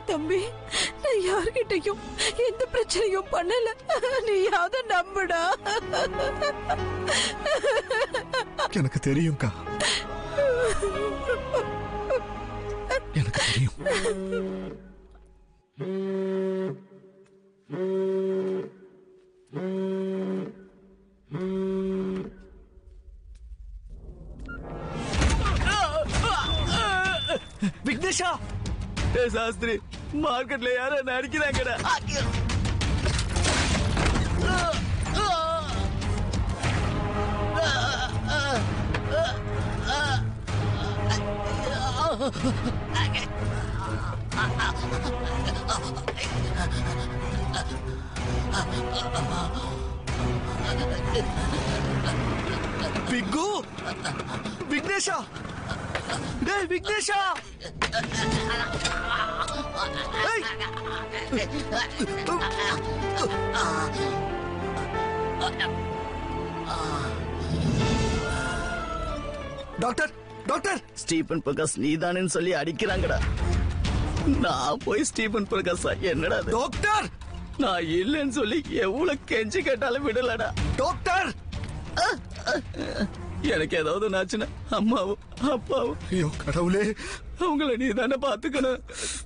தம்பி நான் யார்கிட்டயும் எந்த பிரச்சனையும் பண்ணல நீயாவது நம்புடா எனக்கு தெரியும்க்கா எனக்கு தெரியும் விக்னேஷா ஏ சாஸ்திரி மார்க்கெட்ல யாரோ நடிக்கிறாங்கடா பிக்கு விக்னேஷா டேய் விக்னேஷா ஏய் டாக்டர் டாக்டர் ஸ்டீபன் பிரகாஷ் நீதானேன்னு சொல்லி அடிக்கிறாங்கடா நான் போய் ஸ்டீபன் பிரகாஷா என்னடா இது? டாக்டர் நான் இல்லைன்னு சொல்லி எவ்வளவு கெஞ்சி கேட்டாலும் விடலடா டாக்டர் எனக்கு ஏதாவது நாச்சுன்னா அம்மாவும் அப்பாவும் ஐயோ கடவுளே அவங்கள நீ தானே பாத்துக்கணும்